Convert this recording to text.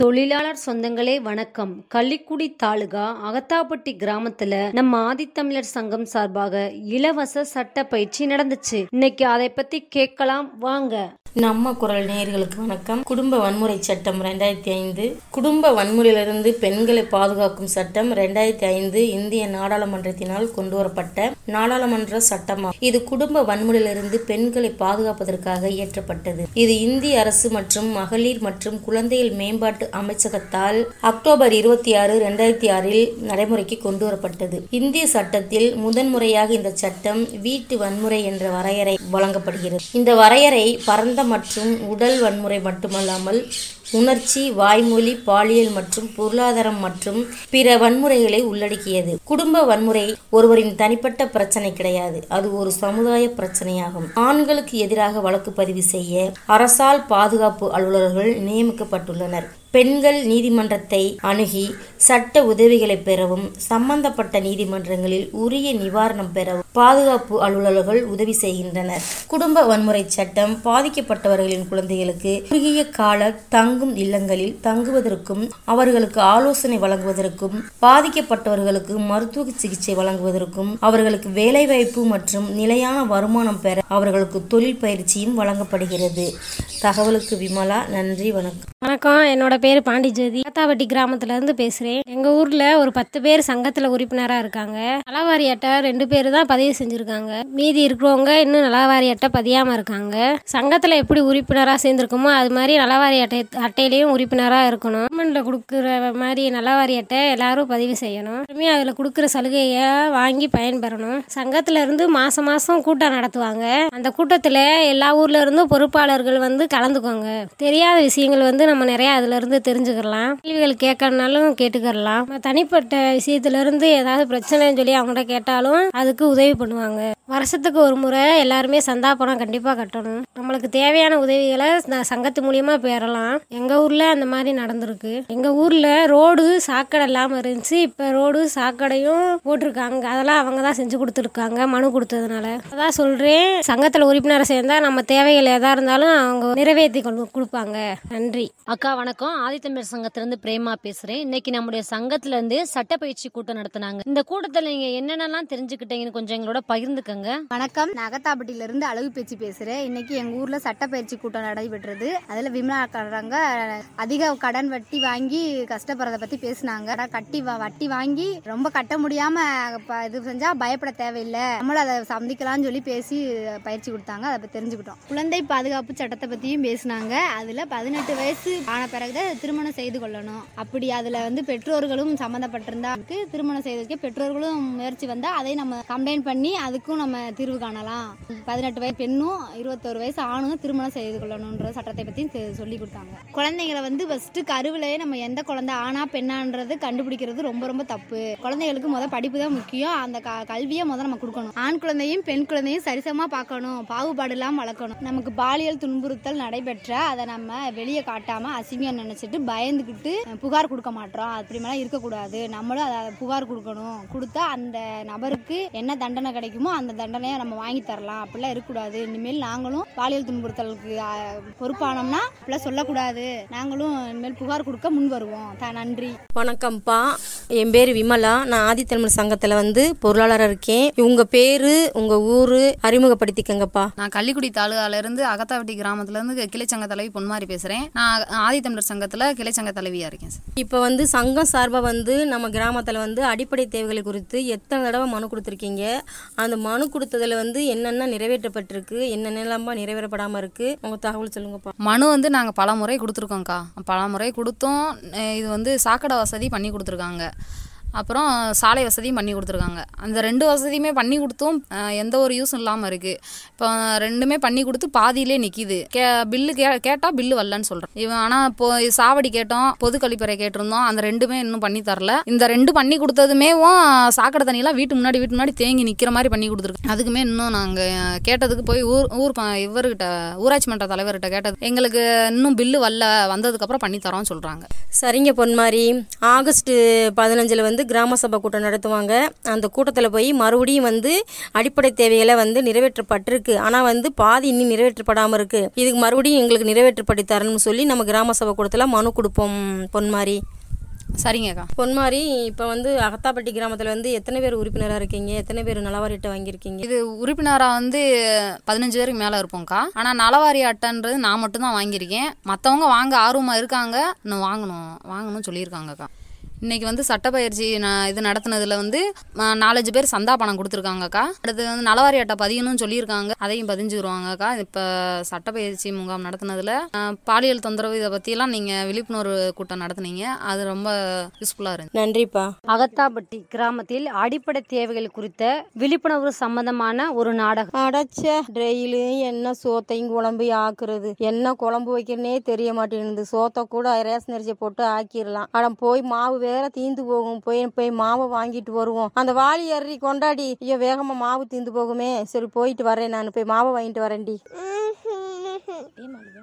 தொழிலாளர் சொந்தங்களே வணக்கம் கள்ளிக்குடி தாலுகா அகத்தாப்பட்டி கிராமத்துல நம்ம ஆதித்தமிழர் சங்கம் சார்பாக இலவச சட்ட பயிற்சி நடந்துச்சு இன்னைக்கு அதை பத்தி கேட்கலாம் வாங்க நம்ம குரல் நேயர்களுக்கு வணக்கம் குடும்ப வன்முறை சட்டம் ரெண்டாயிரத்தி ஐந்து குடும்ப வன்முறையிலிருந்து பெண்களை பாதுகாக்கும் சட்டம் ரெண்டாயிரத்தி ஐந்து இந்திய நாடாளுமன்றத்தினால் கொண்டு வரப்பட்ட நாடாளுமன்ற சட்டமாகும் இது குடும்ப வன்முறையிலிருந்து பெண்களை பாதுகாப்பதற்காக இயற்றப்பட்டது இது இந்திய அரசு மற்றும் மகளிர் மற்றும் குழந்தைகள் மேம்பாட்டு அமைச்சகத்தால் அக்டோபர் இருபத்தி ஆறு ரெண்டாயிரத்தி ஆறில் நடைமுறைக்கு கொண்டு வரப்பட்டது இந்திய சட்டத்தில் முதன்முறையாக இந்த சட்டம் வீட்டு வன்முறை என்ற வரையறை வழங்கப்படுகிறது இந்த வரையறை பரந்த மற்றும் உடல் வன்முறை மட்டுமல்லாமல் உணர்ச்சி வாய்மொழி பாலியல் மற்றும் பொருளாதாரம் மற்றும் பிற வன்முறைகளை உள்ளடக்கியது குடும்ப வன்முறை ஒருவரின் தனிப்பட்ட பிரச்சனை கிடையாது அது ஒரு சமுதாய பிரச்சனையாகும் ஆண்களுக்கு எதிராக வழக்கு பதிவு செய்ய அரசால் பாதுகாப்பு அலுவலர்கள் நியமிக்கப்பட்டுள்ளனர் பெண்கள் நீதிமன்றத்தை அணுகி சட்ட உதவிகளை பெறவும் சம்பந்தப்பட்ட நீதிமன்றங்களில் உரிய நிவாரணம் பெறவும் பாதுகாப்பு அலுவலர்கள் உதவி செய்கின்றனர் குடும்ப வன்முறை சட்டம் பாதிக்கப்பட்டவர்களின் குழந்தைகளுக்கு குறுகிய கால தங்கும் இல்லங்களில் தங்குவதற்கும் அவர்களுக்கு ஆலோசனை வழங்குவதற்கும் பாதிக்கப்பட்டவர்களுக்கு மருத்துவ சிகிச்சை வழங்குவதற்கும் அவர்களுக்கு வேலைவாய்ப்பு மற்றும் நிலையான வருமானம் பெற அவர்களுக்கு தொழில் பயிற்சியும் வழங்கப்படுகிறது தகவலுக்கு விமலா நன்றி வணக்கம் வணக்கம் என்னோட பேர் பாண்டிஜோதி காத்தாவட்டி கிராமத்துல இருந்து பேசுறேன் எங்க ஊர்ல ஒரு பத்து பேர் சங்கத்துல உறுப்பினரா இருக்காங்க நலவாரி அட்டை ரெண்டு பேர் தான் பதிவு செஞ்சிருக்காங்க மீதி இருக்கிறவங்க இன்னும் நலவாரி அட்டை பதியாம இருக்காங்க சங்கத்துல எப்படி உறுப்பினரா சேர்ந்திருக்கோமோ அது மாதிரி நலவாரி அட்டை அட்டையிலையும் உறுப்பினரா இருக்கணும் கவர்மெண்ட்ல கொடுக்குற மாதிரி நலவாரி அட்டை எல்லாரும் பதிவு செய்யணும் திரும்பி அதுல கொடுக்குற சலுகையை வாங்கி பயன்பெறணும் சங்கத்துல இருந்து மாசம் மாசம் கூட்டம் நடத்துவாங்க அந்த கூட்டத்துல எல்லா ஊர்ல இருந்தும் பொறுப்பாளர்கள் வந்து கலந்துக்கோங்க தெரியாத விஷயங்கள் வந்து நம்ம நிறைய அதுல இருந்து தெரிஞ்சுக்கலாம் கேள்விகள் கேட்கறனாலும் கேட்டுக்கிறலாம் நம்ம தனிப்பட்ட விஷயத்துல இருந்து ஏதாவது பிரச்சனைன்னு சொல்லி அவங்கள்ட்ட கேட்டாலும் அதுக்கு உதவி பண்ணுவாங்க வருஷத்துக்கு ஒரு முறை எல்லாருமே சந்தா பணம் கண்டிப்பா கட்டணும் நம்மளுக்கு தேவையான உதவிகளை ந- சங்கத்து மூலியமா பெறலாம் எங்க ஊர்ல அந்த மாதிரி நடந்திருக்கு எங்க ஊர்ல ரோடு சாக்கடை இல்லாம இருந்துச்சு இப்ப ரோடு சாக்கடையும் போட்டிருக்காங்க அதெல்லாம் அவங்க தான் செஞ்சு கொடுத்துருக்காங்க மனு கொடுத்ததுனால அதான் சொல்றேன் சங்கத்துல உறுப்பினரை சேர்ந்தா நம்ம தேவைகள் எதா இருந்தாலும் அவங்க நிறைவேற்றி கொண்டு கொடுப்பாங்க நன்றி அக்கா வணக்கம் ஆதித்தமிழர் சங்கத்துல இருந்து பிரேமா பேசுறேன் இன்னைக்கு நம்முடைய சங்கத்துல இருந்து சட்ட பயிற்சி கூட்டம் நடத்துனாங்க இந்த கூட்டத்துல நீங்க என்னென்னலாம் தெரிஞ்சுக்கிட்டீங்கன்னு கொஞ்சம் எங்களோட பகிர்ந்துக்கங்க வணக்கம் நகத்தாப்பட்டியில இருந்து அழகு பேச்சு பேசுறேன் இன்னைக்கு எங்க ஊர்ல சட்டப்பயிற்சி கூட்டம் நடைபெற்றது அதுல விமலாக்காரங்க அதிக கடன் வட்டி வாங்கி கஷ்டப்படுறத பத்தி பேசினாங்க கடன் கட்டி வ- வட்டி வாங்கி ரொம்ப கட்ட முடியாம ப- இது செஞ்சா பயப்பட தேவையில்லை நம்மளும் அதை சந்திக்கலாம்னு சொல்லி பேசி பயிற்சி கொடுத்தாங்க அதை பத்தி தெரிஞ்சுக்கிட்டோம் குழந்தை பாதுகாப்பு சட்டத்தை பத்தியும் பேசினாங்க அதுல பதினெட்டு வயசு ஆன பிறகுதான் திருமணம் செய்து கொள்ளணும் அப்படி அதுல வந்து பெற்றோர்களும் சம்மந்தப்பட்டிருந்தா அதுக்கு திருமணம் செய்வதற்கு பெற்றோர்களும் முயற்சி வந்தா அதை நம்ம கம்ப்ளைண்ட் பண்ணி அதுக்கும் நம்ம தீர்வு காணலாம் பதினெட்டு வயசு பெண்ணும் இருபத்தோரு வயசு ஆணும் திருமணம் செய்து கொள்ளணுன்ற சட்டத்தை பத்தி தெ- சொல்லி கொடுத்தாங்க குழந்தைங்களை வந்து ஃபர்ஸ்ட் கருவிலேயே நம்ம எந்த குழந்தை ஆனா பெண்ணான்றது கண்டுபிடிக்கிறது ரொம்ப ரொம்ப தப்பு குழந்தைகளுக்கு முத படிப்பு தான் முக்கியம் அந்த க- கல்வியை முத நம்ம கொடுக்கணும் ஆண் குழந்தையும் பெண் குழந்தையும் சரிசமா பார்க்கணும் பாகுபாடு இல்லாம வளர்க்கணும் நமக்கு பாலியல் துன்புறுத்தல் நடைபெற்ற அதை நம்ம வெளியே காட்டாம அசிங்கம் நினைச்சிட்டு பயந்துக்கிட்டு அஹ், புகார் கொடுக்க மாட்டோம் அப்படி மாதிரிலாம் இருக்கக்கூடாது நம்மளும் அதை புகார் கொடுக்கணும் கொடுத்தா அந்த நபருக்கு என்ன தண்டனை கிடைக்குமோ அந்த தண்டனையை நம்ம வாங்கி தரலாம் அப்படிலாம் இருக்கக்கூடாது இனிமேல் நாங்களும் பாலியல் துன்புறுத்தலுக்கு அஹ், பொறுப்பானோம்னா அப்படிலாம் சொல்லக்கூடாது நாங்களும் இனிமேல் புகார் கொடுக்க முன் வருவோம் த- நன்றி வணக்கம்ப்பா என் பேர் விமலா நான் ஆதித்தமிழ் சங்கத்தில் வந்து பொருளாளராக இருக்கேன் உங்கள் பேர் உங்கள் ஊர் அறிமுகப்படுத்திக்கங்கப்பா நான் கள்ளிக்குடி தாலுகால இருந்து அகத்தாவட்டி கிராமத்துல இருந்து கிளைச்சங்க தலைவி பொன்மாரி பேசுறேன் நான் ஆதித்தமிழர் சங்கத்துல கிளைச்சங்க தலைவியா இருக்கேன் சார் இப்போ வந்து சங்கம் சார்பாக வந்து நம்ம கிராமத்தில் வந்து அடிப்படை தேவைகளை குறித்து எத்தனை தடவை மனு கொடுத்துருக்கீங்க அந்த மனு கொடுத்ததில் வந்து என்னென்ன நிறைவேற்றப்பட்டிருக்கு என்னென்னலாம்பா நிறைவேறப்படாமல் இருக்குது உங்கள் தகவல் சொல்லுங்கப்பா மனு வந்து நாங்கள் பல முறை கொடுத்துருக்கோம்க்கா பல முறை கொடுத்தோம் அஹ் இது வந்து சாக்கடை வசதி பண்ணி கொடுத்துருக்காங்க அப்புறம் சாலை வசதியும் பண்ணி கொடுத்துருக்காங்க அந்த ரெண்டு வசதியுமே பண்ணி கொடுத்தும் அஹ், எந்த ஒரு யூஸும் இல்லாமல் இருக்குது இப்போ ரெண்டுமே பண்ணி கொடுத்து பாதியிலே நிற்கிது கே பில்லு கே கேட்டால் பில்லு வரலன்னு சொல்கிறேன் இவன் ஆனால் இப்போ சாவடி கேட்டோம் பொது கழிப்பறை கேட்டிருந்தோம் அந்த ரெண்டுமே இன்னும் பண்ணி தரல இந்த ரெண்டு பண்ணி கொடுத்ததுமே சாக்கடை தண்ணியெல்லாம் வீட்டு முன்னாடி வீட்டு முன்னாடி தேங்கி நிற்கிற மாதிரி பண்ணி கொடுத்துருக்கு அதுக்குமே இன்னும் நாங்கள் கேட்டதுக்கு போய் ஊர் ஊர் ப- இவர்கிட்ட ஊராட்சி மன்ற தலைவர்கிட்ட கேட்டது எங்களுக்கு இன்னும் பில்லு வரல வந்ததுக்கப்புறம் பண்ணி தரோம்னு சொல்கிறாங்க சரிங்க பொன்மாரி ஆகஸ்ட் பதினஞ்சில் வந்து வந்து கிராம சபை கூட்டம் நடத்துவாங்க அந்த கூட்டத்தில் போய் மறுபடியும் வந்து அடிப்படை தேவைகளை வந்து நிறைவேற்றப்பட்டிருக்கு ஆனால் வந்து பாதி இன்னும் நிறைவேற்றப்படாமல் இருக்குது இதுக்கு மறுபடியும் எங்களுக்கு நிறைவேற்றப்பட்டு தரணும்னு சொல்லி நம்ம கிராம சபை கூட்டத்தில் மனு கொடுப்போம் பொன்மாரி சரிங்கக்கா பொன்மாரி இப்போ வந்து அகத்தாப்பட்டி கிராமத்தில் வந்து எத்தனை பேர் உறுப்பினராக இருக்கீங்க எத்தனை பேர் நலவாரி அட்டை வாங்கியிருக்கீங்க இது உறுப்பினராக வந்து பதினஞ்சு பேருக்கு மேலே இருப்போம்க்கா ஆனால் நலவாரி அட்டைன்றது நான் மட்டும்தான் வாங்கியிருக்கேன் மற்றவங்க வாங்க ஆர்வமாக இருக்காங்க இன்னும் வாங்கணும் வாங்கணும்னு சொல்லியிருக்காங்கக்கா இன்னைக்கு வந்து சட்டப்பயிற்சி நான் இது நடத்துனதுல வந்து ஆ, நாலஞ்சு பேர் சந்தா பணம் கொடுத்துருக்காங்கக்கா அடுத்து வந்து நலவாரி அட்டை பதியணும்னு சொல்லியிருக்காங்க அதையும் பதிஞ்சுருவாங்கக்கா இப்போ சட்டப்பயிற்சி முகாம் நடத்துனதுல ஆ, பாலியல் தொந்தரவு இதை பற்றியெல்லாம் நீங்கள் விழிப்புணர்வு கூட்டம் நடத்துனீங்க அது ரொம்ப யூஸ்ஃபுல்லாக இருந்துச்சு நன்றிப்பா அகத்தாபட்டி கிராமத்தில் அடிப்படை தேவைகள் குறித்த விழிப்புணர்வு சம்பந்தமான ஒரு நாடகம் அடைச்ச டெய்லியும் என்ன சோத்தையும் குழம்பு ஆக்குறது என்ன குழம்பு வைக்கிறனே தெரிய மாட்டேங்குது சோத்தை கூட ரேஷன் அரிசியை போட்டு ஆக்கிடலாம் ஆனா போய் மாவு வேற தீந்து போகும் போய் போய் மாவை வாங்கிட்டு வருவோம் அந்த வாளி அரி கொண்டாடி ஐயோ வேகமா மாவு தீந்து போகுமே சரி போயிட்டு வரேன் நான் போய் மாவை வாங்கிட்டு வரேன்டி